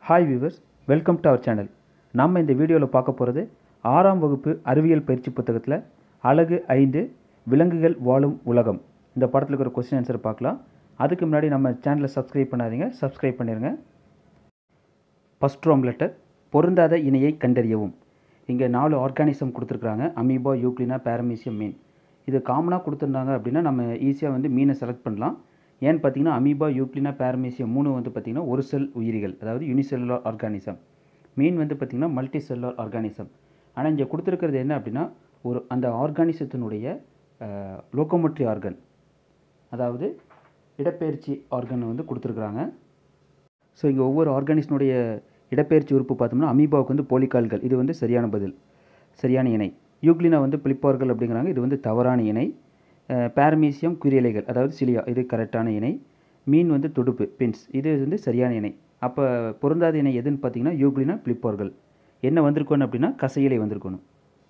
hi viewers welcome to our channel நம்ம இந்த வீடியோவில் பார்க்க போகிறது ஆறாம் வகுப்பு அறிவியல் பயிற்சி புத்தகத்தில் அழகு ஐந்து விலங்குகள் வாழும் உலகம் இந்த படத்தில் இருக்கிற கொஸ்டின் ஆன்சர் பார்க்கலாம் அதுக்கு முன்னாடி நம்ம சேனலை சப்ஸ்கிரைப் பண்ணாதீங்க சப்ஸ்கிரைப் பண்ணிடுங்க ஃபஸ்ட் ரோம் லெட்டர் பொருந்தாத இணையை கண்டறியவும் இங்கே நாலு ஆர்கானிசம் கொடுத்துருக்குறாங்க அமீபா யூக்ளினா பேரமீசியம் மீன் இது காமனாக கொடுத்துருந்தாங்க அப்படின்னா நம்ம ஈஸியாக வந்து மீனை செலக்ட் பண்ணலாம் ஏன்னு பார்த்தீங்கன்னா அமீபா யூக்ளினா பேரமீசியம் மூணு வந்து பார்த்திங்கன்னா ஒரு செல் உயிரிகள் அதாவது யூனிசெல்லுலார் ஆர்கானிசம் மீன் வந்து பார்த்திங்கன்னா மல்டி செல்லுலார் ஆர்கானிசம் ஆனால் இங்கே கொடுத்துருக்கிறது என்ன அப்படின்னா ஒரு அந்த ஆர்கானிசத்தினுடைய லோக்கோமோட்ரி ஆர்கன் அதாவது இடப்பெயர்ச்சி ஆர்கன் வந்து கொடுத்துருக்குறாங்க ஸோ இங்கே ஒவ்வொரு ஆர்கானிஸ்னுடைய இடப்பெயர்ச்சி உறுப்பு பார்த்தோம்னா அமீபாவுக்கு வந்து போலிகால்கள் இது வந்து சரியான பதில் சரியான இணை யூக்ளினா வந்து பிளிப்பார்கள் அப்படிங்கிறாங்க இது வந்து தவறான இணை பேரமீசியம் குரியலைகள் அதாவது சிலியா இது கரெக்டான இணை மீன் வந்து துடுப்பு பின்ஸ் இது வந்து சரியான இணை அப்போ பொருந்தாத இணை எதுன்னு பார்த்தீங்கன்னா யூக்ளினா பிளிப்பார்கள் என்ன வந்திருக்கணும் அப்படின்னா கசையிலை வந்திருக்கணும்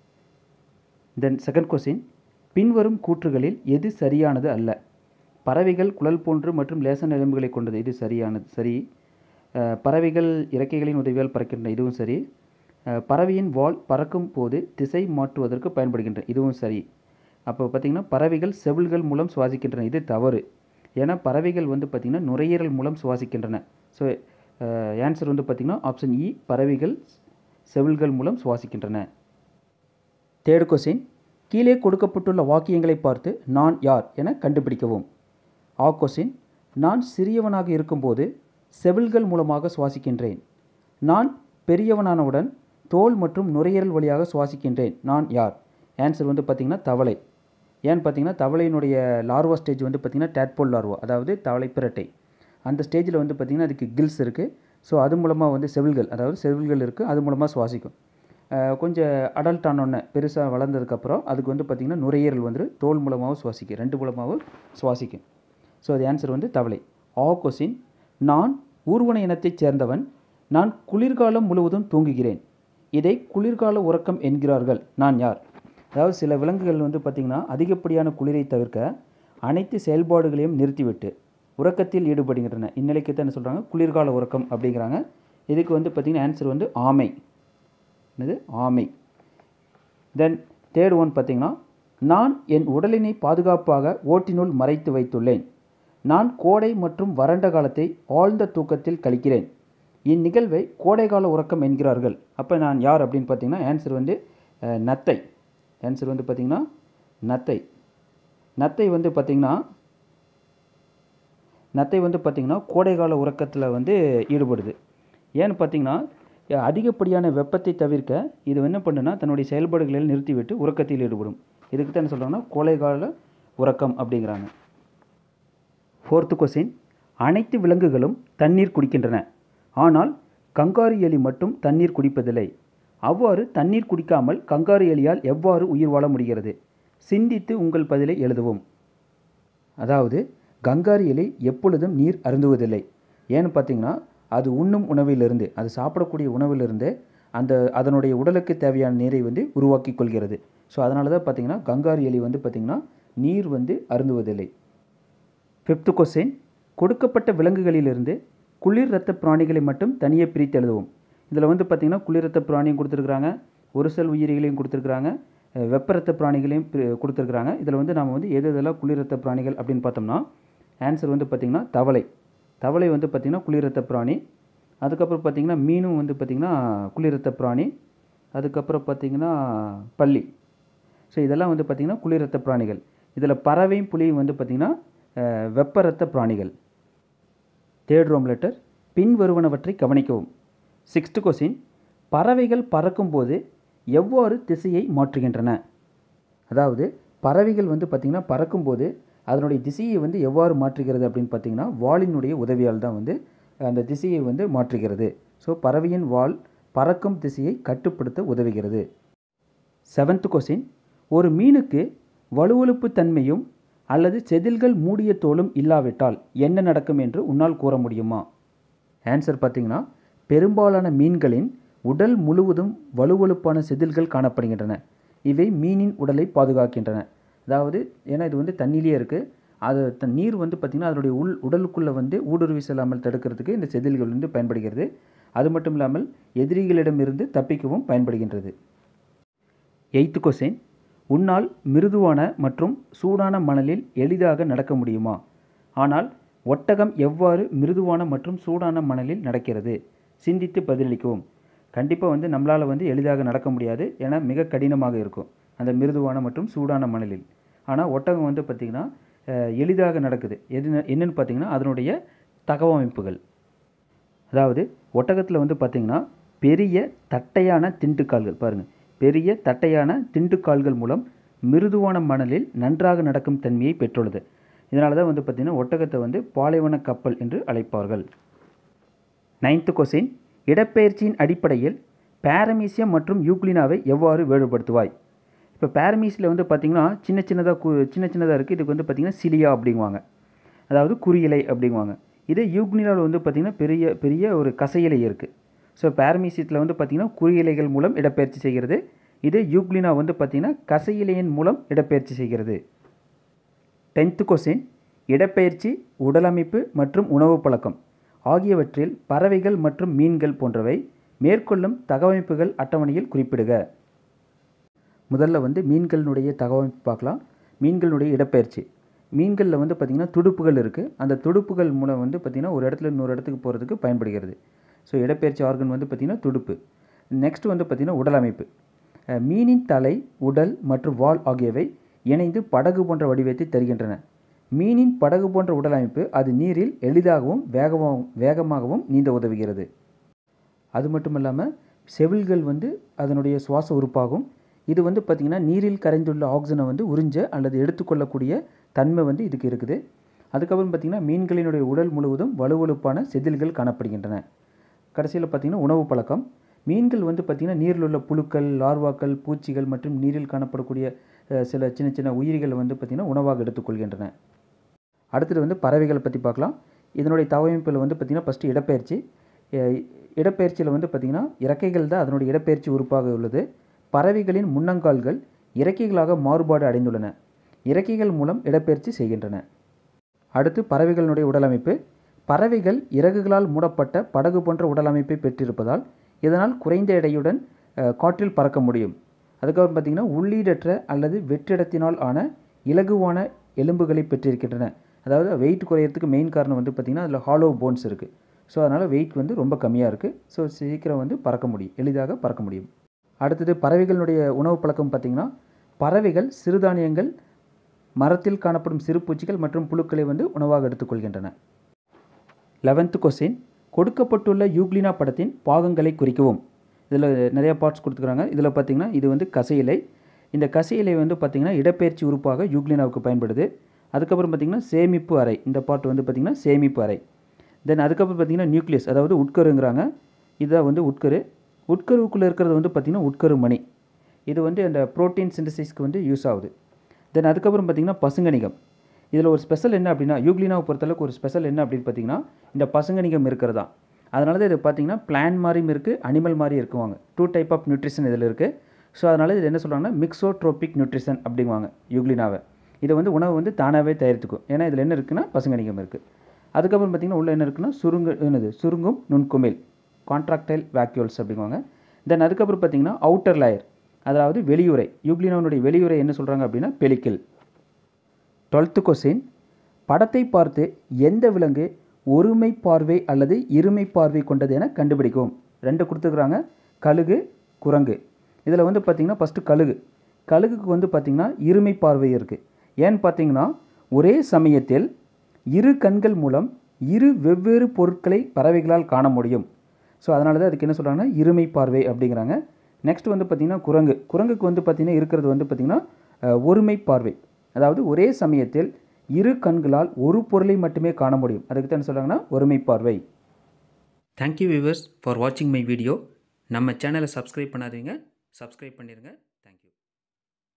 தென் செகண்ட் கொஸ்டின் பின்வரும் கூற்றுகளில் எது சரியானது அல்ல பறவைகள் குழல் போன்று மற்றும் லேச நெலும்புகளை கொண்டது இது சரியானது சரி பறவைகள் இறக்கைகளின் உதவியால் பறக்கின்றன இதுவும் சரி பறவையின் வால் பறக்கும் போது திசை மாற்றுவதற்கு பயன்படுகின்றன இதுவும் சரி அப்போ பார்த்திங்கன்னா பறவைகள் செவில்கள் மூலம் சுவாசிக்கின்றன இது தவறு ஏன்னா பறவைகள் வந்து பார்த்திங்கன்னா நுரையீரல் மூலம் சுவாசிக்கின்றன ஸோ ஆன்சர் வந்து பார்த்திங்கன்னா ஆப்ஷன் இ பறவைகள் செவில்கள் மூலம் சுவாசிக்கின்றன தேர்ட் கொஸ்டின் கீழே கொடுக்கப்பட்டுள்ள வாக்கியங்களை பார்த்து நான் யார் என கண்டுபிடிக்கவும் ஆ கொஸ்டின் நான் சிறியவனாக இருக்கும்போது செவில்கள் மூலமாக சுவாசிக்கின்றேன் நான் பெரியவனானவுடன் தோல் மற்றும் நுரையீரல் வழியாக சுவாசிக்கின்றேன் நான் யார் ஆன்சர் வந்து பார்த்திங்கன்னா தவளை ஏன்னு பார்த்தீங்கன்னா தவளையினுடைய லார்வா ஸ்டேஜ் வந்து பார்த்திங்கன்னா டேட்போல் லார்வா அதாவது தவளை பிரட்டை அந்த ஸ்டேஜில் வந்து பார்த்திங்கன்னா அதுக்கு கில்ஸ் இருக்குது ஸோ அது மூலமாக வந்து செவில்கள் அதாவது செவில்கள் இருக்குது அது மூலமாக சுவாசிக்கும் கொஞ்சம் அடல்ட் ஆனோடனே பெருசாக வளர்ந்ததுக்கப்புறம் அதுக்கு வந்து பார்த்திங்கன்னா நுரையீரல் வந்து தோல் மூலமாகவும் சுவாசிக்கும் ரெண்டு மூலமாகவும் சுவாசிக்கும் ஸோ அது ஆன்சர் வந்து தவளை ஆ கொஸ்டின் நான் ஊர்வன இனத்தைச் சேர்ந்தவன் நான் குளிர்காலம் முழுவதும் தூங்குகிறேன் இதை குளிர்கால உறக்கம் என்கிறார்கள் நான் யார் அதாவது சில விலங்குகள் வந்து பார்த்திங்கன்னா அதிகப்படியான குளிரை தவிர்க்க அனைத்து செயல்பாடுகளையும் நிறுத்திவிட்டு உறக்கத்தில் ஈடுபடுகின்றன இந்நிலைக்கு தான் என்ன சொல்கிறாங்க குளிர்கால உறக்கம் அப்படிங்கிறாங்க இதுக்கு வந்து பார்த்திங்கன்னா ஆன்சர் வந்து ஆமை என்னது ஆமை தென் தேர்ட் ஒன் பார்த்திங்கன்னா நான் என் உடலினை பாதுகாப்பாக ஓட்டினுள் மறைத்து வைத்துள்ளேன் நான் கோடை மற்றும் வறண்ட காலத்தை ஆழ்ந்த தூக்கத்தில் கழிக்கிறேன் இந்நிகழ்வை கோடைகால உறக்கம் என்கிறார்கள் அப்போ நான் யார் அப்படின்னு பார்த்தீங்கன்னா ஆன்சர் வந்து நத்தை ஆன்சர் வந்து பார்த்திங்கன்னா நத்தை நத்தை வந்து பார்த்திங்கன்னா நத்தை வந்து பார்த்திங்கன்னா கோடைகால உறக்கத்தில் வந்து ஈடுபடுது ஏன்னு பார்த்தீங்கன்னா அதிகப்படியான வெப்பத்தை தவிர்க்க இது என்ன பண்ணுன்னா தன்னுடைய செயல்பாடுகளில் நிறுத்திவிட்டு உறக்கத்தில் ஈடுபடும் இதுக்கு தான் என்ன சொல்கிறாங்கன்னா கோடைகால உறக்கம் அப்படிங்கிறாங்க ஃபோர்த்து கொஸ்டின் அனைத்து விலங்குகளும் தண்ணீர் குடிக்கின்றன ஆனால் கங்காரு எலி மட்டும் தண்ணீர் குடிப்பதில்லை அவ்வாறு தண்ணீர் குடிக்காமல் கங்காரு எலியால் எவ்வாறு உயிர் வாழ முடிகிறது சிந்தித்து உங்கள் பதிலை எழுதவும் அதாவது கங்காரு எலி எப்பொழுதும் நீர் அருந்துவதில்லை ஏன்னு பார்த்தீங்கன்னா அது உண்ணும் உணவிலிருந்து அது சாப்பிடக்கூடிய உணவிலிருந்து அந்த அதனுடைய உடலுக்கு தேவையான நீரை வந்து உருவாக்கி கொள்கிறது ஸோ அதனால தான் பார்த்தீங்கன்னா கங்காரு எலி வந்து பார்த்திங்கன்னா நீர் வந்து அருந்துவதில்லை ஃபிஃப்த்து கொஸ்டின் கொடுக்கப்பட்ட விலங்குகளிலிருந்து குளிர் ரத்த பிராணிகளை மட்டும் தனியே பிரித்து எழுதுவோம் இதில் வந்து பார்த்திங்கன்னா குளிர் ரத்த பிராணியும் கொடுத்துருக்குறாங்க ஒரு செல் உயிரிகளையும் கொடுத்துருக்குறாங்க வெப்ப ரத்த பிராணிகளையும் கொடுத்துருக்குறாங்க இதில் வந்து நம்ம வந்து எது எதெல்லாம் குளிர் ரத்த பிராணிகள் அப்படின்னு பார்த்தோம்னா ஆன்சர் வந்து பார்த்திங்கன்னா தவளை தவளை வந்து பார்த்திங்கன்னா குளிர் ரத்த பிராணி அதுக்கப்புறம் பார்த்திங்கன்னா மீனும் வந்து பார்த்திங்கன்னா குளிர் ரத்த பிராணி அதுக்கப்புறம் பார்த்திங்கன்னா பள்ளி ஸோ இதெல்லாம் வந்து பார்த்திங்கன்னா குளிர் ரத்த பிராணிகள் இதில் பறவையும் புலியும் வந்து பார்த்திங்கன்னா வெப்ப ரத்த பிராணிகள் தேர்ட் ரோம் லெட்டர் பின்வருவனவற்றை கவனிக்கவும் சிக்ஸ்த்து கொஸ்டின் பறவைகள் பறக்கும்போது எவ்வாறு திசையை மாற்றுகின்றன அதாவது பறவைகள் வந்து பார்த்திங்கன்னா பறக்கும்போது அதனுடைய திசையை வந்து எவ்வாறு மாற்றுகிறது அப்படின்னு பார்த்திங்கன்னா வாளினுடைய உதவியால் தான் வந்து அந்த திசையை வந்து மாற்றுகிறது ஸோ பறவையின் வால் பறக்கும் திசையை கட்டுப்படுத்த உதவுகிறது செவன்த் கொஸ்டின் ஒரு மீனுக்கு வலுவழுப்பு தன்மையும் அல்லது செதில்கள் மூடிய தோலும் இல்லாவிட்டால் என்ன நடக்கும் என்று உன்னால் கூற முடியுமா ஆன்சர் பார்த்தீங்கன்னா பெரும்பாலான மீன்களின் உடல் முழுவதும் வலுவழுப்பான செதில்கள் காணப்படுகின்றன இவை மீனின் உடலை பாதுகாக்கின்றன அதாவது ஏன்னா இது வந்து தண்ணியிலே இருக்குது அது த நீர் வந்து பார்த்திங்கன்னா அதனுடைய உள் உடலுக்குள்ளே வந்து ஊடுருவி செல்லாமல் தடுக்கிறதுக்கு இந்த செதில்கள் வந்து பயன்படுகிறது அது மட்டும் இல்லாமல் எதிரிகளிடமிருந்து தப்பிக்கவும் பயன்படுகின்றது எய்த்து கொஸ்டின் உன்னால் மிருதுவான மற்றும் சூடான மணலில் எளிதாக நடக்க முடியுமா ஆனால் ஒட்டகம் எவ்வாறு மிருதுவான மற்றும் சூடான மணலில் நடக்கிறது சிந்தித்து பதிலளிக்கவும் கண்டிப்பாக வந்து நம்மளால் வந்து எளிதாக நடக்க முடியாது ஏன்னா மிக கடினமாக இருக்கும் அந்த மிருதுவான மற்றும் சூடான மணலில் ஆனால் ஒட்டகம் வந்து பார்த்திங்கன்னா அஹ், எளிதாக நடக்குது எது என்னன்னு பார்த்தீங்கன்னா அதனுடைய தகவமைப்புகள் அதாவது ஒட்டகத்தில் வந்து பார்த்திங்கன்னா பெரிய தட்டையான திண்டுக்கால்கள் பாருங்கள் பெரிய தட்டையான திண்டுக்கால்கள் மூலம் மிருதுவான மணலில் நன்றாக நடக்கும் தன்மையை பெற்றுள்ளது இதனால தான் வந்து பார்த்திங்கன்னா ஒட்டகத்தை வந்து பாலைவன கப்பல் என்று அழைப்பார்கள் நைன்த்து கொஸ்டின் இடப்பெயர்ச்சியின் அடிப்படையில் பாரமீசியம் மற்றும் யூக்ளினாவை எவ்வாறு வேறுபடுத்துவாய் இப்போ பாரமீஸில் வந்து பார்த்திங்கன்னா சின்ன சின்னதாக கு சின்ன சின்னதாக இருக்குது இதுக்கு வந்து பார்த்திங்கன்னா சிலியா அப்படிங்குவாங்க அதாவது குறியிலை அப்படிங்குவாங்க இதே யூக்ளினாவில் வந்து பார்த்திங்கன்னா பெரிய பெரிய ஒரு கசையிலை இருக்குது ஸோ பாரமீசியத்தில் வந்து பார்த்திங்கன்னா குறியிலைகள் மூலம் இடப்பெயர்ச்சி செய்கிறது இதே யூக்ளினா வந்து பார்த்திங்கன்னா கசையிலையின் மூலம் இடப்பெயர்ச்சி செய்கிறது டென்த்து கொஸ்டின் இடப்பெயர்ச்சி உடலமைப்பு மற்றும் உணவு பழக்கம் ஆகியவற்றில் பறவைகள் மற்றும் மீன்கள் போன்றவை மேற்கொள்ளும் தகவமைப்புகள் அட்டவணையில் குறிப்பிடுக முதல்ல வந்து மீன்களினுடைய தகவமைப்பு பார்க்கலாம் மீன்களுடைய இடப்பெயர்ச்சி மீன்களில் வந்து பார்த்திங்கன்னா துடுப்புகள் இருக்குது அந்த துடுப்புகள் மூலம் வந்து பார்த்திங்கன்னா ஒரு இடத்துல இன்னொரு இடத்துக்கு போகிறதுக்கு பயன்படுகிறது ஸோ இடப்பெயர்ச்சி ஆர்கன் வந்து பார்த்திங்கன்னா துடுப்பு நெக்ஸ்ட் வந்து பார்த்திங்கன்னா உடலமைப்பு அஹ் மீனின் தலை உடல் மற்றும் வால் ஆகியவை இணைந்து படகு போன்ற வடிவத்தை தருகின்றன மீனின் படகு போன்ற உடலமைப்பு அது நீரில் எளிதாகவும் வேகமாகவும் வேகமாகவும் நீந்த உதவுகிறது அது மட்டும் இல்லாமல் செவில்கள் வந்து அதனுடைய சுவாச உறுப்பாகும் இது வந்து பார்த்திங்கன்னா நீரில் கரைந்துள்ள ஆக்சிஜனை வந்து உறிஞ்ச அல்லது எடுத்துக்கொள்ளக்கூடிய தன்மை வந்து இதுக்கு இருக்குது அதுக்கப்புறம் பார்த்திங்கன்னா மீன்களினுடைய உடல் முழுவதும் வலுவழுப்பான செதில்கள் காணப்படுகின்றன கடைசியில் பார்த்திங்கன்னா உணவு பழக்கம் மீன்கள் வந்து பார்த்திங்கன்னா நீரில் உள்ள புழுக்கள் லார்வாக்கள் பூச்சிகள் மற்றும் நீரில் காணப்படக்கூடிய அஹ், சில சின்ன சின்ன உயிரிகள் வந்து பார்த்திங்கன்னா உணவாக எடுத்துக்கொள்கின்றன அடுத்தது வந்து பறவைகளை பற்றி பார்க்கலாம் இதனுடைய தவமைப்பில் வந்து பார்த்திங்கன்னா ஃபஸ்ட்டு இடப்பெயர்ச்சி அஹ் இடப்பெயர்ச்சியில் வந்து பார்த்திங்கன்னா இறக்கைகள் தான் அதனுடைய இடப்பெயர்ச்சி உறுப்பாக உள்ளது பறவைகளின் முன்னங்கால்கள் இறக்கைகளாக மாறுபாடு அடைந்துள்ளன இறக்கைகள் மூலம் இடப்பெயர்ச்சி செய்கின்றன அடுத்து பறவைகளினுடைய உடலமைப்பு பறவைகள் இறகுகளால் மூடப்பட்ட படகு போன்ற உடலமைப்பை பெற்றிருப்பதால் இதனால் குறைந்த எடையுடன் அஹ், காற்றில் பறக்க முடியும் அதுக்கப்புறம் பார்த்திங்கன்னா உள்ளீடற்ற அல்லது வெற்றிடத்தினால் ஆன இலகுவான எலும்புகளை பெற்றிருக்கின்றன அதாவது வெயிட் குறையறதுக்கு மெயின் காரணம் வந்து பார்த்திங்கன்னா அதில் ஹாலோ போன்ஸ் இருக்குது ஸோ அதனால் வெயிட் வந்து ரொம்ப கம்மியாக இருக்குது ஸோ சீக்கிரம் வந்து பறக்க முடியும் எளிதாக பறக்க முடியும் அடுத்தது பறவைகளுடைய உணவு பழக்கம் பார்த்திங்கன்னா பறவைகள் சிறுதானியங்கள் மரத்தில் காணப்படும் சிறு பூச்சிகள் மற்றும் புழுக்களை வந்து உணவாக எடுத்துக்கொள்கின்றன லெவன்த்து கொஸ்டின் கொடுக்கப்பட்டுள்ள யூக்ளினா படத்தின் பாகங்களை குறிக்கவும் இதில் நிறைய பார்ட்ஸ் கொடுத்துக்கிறாங்க இதில் பார்த்தீங்கன்னா இது வந்து கசையிலை இந்த கசையிலை வந்து பார்த்திங்கன்னா இடப்பெயர்ச்சி உறுப்பாக யூக்ளினாவுக்கு பயன்படுது அதுக்கப்புறம் பார்த்திங்கன்னா சேமிப்பு அறை இந்த பார்ட் வந்து பார்த்திங்கன்னா சேமிப்பு அறை தென் அதுக்கப்புறம் பார்த்திங்கன்னா நியூக்ளியஸ் அதாவது உட்கருங்கிறாங்க இதுதான் வந்து உட்கரு உட்கருவுக்குள்ளே இருக்கிறது வந்து பார்த்திங்கன்னா உட்கரு மணி இது வந்து அந்த புரோட்டீன் சிந்தசிஸ்க்கு வந்து யூஸ் ஆகுது தென் அதுக்கப்புறம் பார்த்திங்கன்னா பசுங்கணிகம் இதில் ஒரு ஸ்பெஷல் என்ன அப்படின்னா யூக்ளினாவை பொறுத்தளவுக்கு ஒரு ஸ்பெஷல் என்ன அப்படின்னு பார்த்தீங்கன்னா இந்த பசுங்கணிகம் இருக்கிறதா அதனால தான் இது பார்த்தீங்கன்னா பிளான் மாதிரியும் இருக்குது அனிமல் மாதிரி இருக்குவாங்க டூ டைப் ஆஃப் நியூட்ரிஷன் இதில் இருக்குது ஸோ அதனால் இது என்ன சொல்கிறாங்கன்னா மிக்சோட்ரோபிக் நியூட்ரிஷன் அப்படிங்குவாங்க யூக்ளினாவை இதை வந்து உணவு வந்து தானாகவே தயாரித்துக்கும் ஏன்னா இதில் என்ன இருக்குன்னா பசுங்கணிகம் இருக்குது அதுக்கப்புறம் பார்த்திங்கன்னா உள்ள என்ன இருக்குன்னா சுருங்கு என்னது சுருங்கும் நுண்குமிழ் கான்ட்ராக்டைல் வேக்யூல்ஸ் அப்படிங்குவாங்க தென் அதுக்கப்புறம் பார்த்திங்கன்னா அவுட்டர் லேயர் அதாவது வெளியுறை யூக்ளினாவுடைய வெளியுறை என்ன சொல்கிறாங்க அப்படின்னா பெலிக்கில் டுவெல்த்து கொஸ்டின் படத்தை பார்த்து எந்த விலங்கு ஒருமை பார்வை அல்லது இருமை பார்வை கொண்டது என கண்டுபிடிக்கும் ரெண்டு கொடுத்துருக்குறாங்க கழுகு குரங்கு இதில் வந்து பார்த்திங்கன்னா ஃபஸ்ட்டு கழுகு கழுகுக்கு வந்து பார்த்திங்கன்னா இருமை பார்வை இருக்குது ஏன்னு பார்த்தீங்கன்னா ஒரே சமயத்தில் இரு கண்கள் மூலம் இரு வெவ்வேறு பொருட்களை பறவைகளால் காண முடியும் ஸோ அதனால தான் அதுக்கு என்ன சொல்கிறாங்கன்னா இருமை பார்வை அப்படிங்கிறாங்க நெக்ஸ்ட் வந்து பார்த்திங்கன்னா குரங்கு குரங்குக்கு வந்து பார்த்திங்கன்னா இருக்கிறது வந்து பார்த்திங்கன்னா அஹ், ஒருமை பார்வை அதாவது ஒரே சமயத்தில் இரு கண்களால் ஒரு பொருளை மட்டுமே காண முடியும் அதுக்கு தான் என்ன சொல்கிறாங்கன்னா ஒருமை பார்வை தேங்க்யூ வியூவர்ஸ் ஃபார் வாட்சிங் மை வீடியோ நம்ம சேனலை சப்ஸ்கிரைப் பண்ணாதீங்க சப்ஸ்கிரைப் பண்ணிடுங்க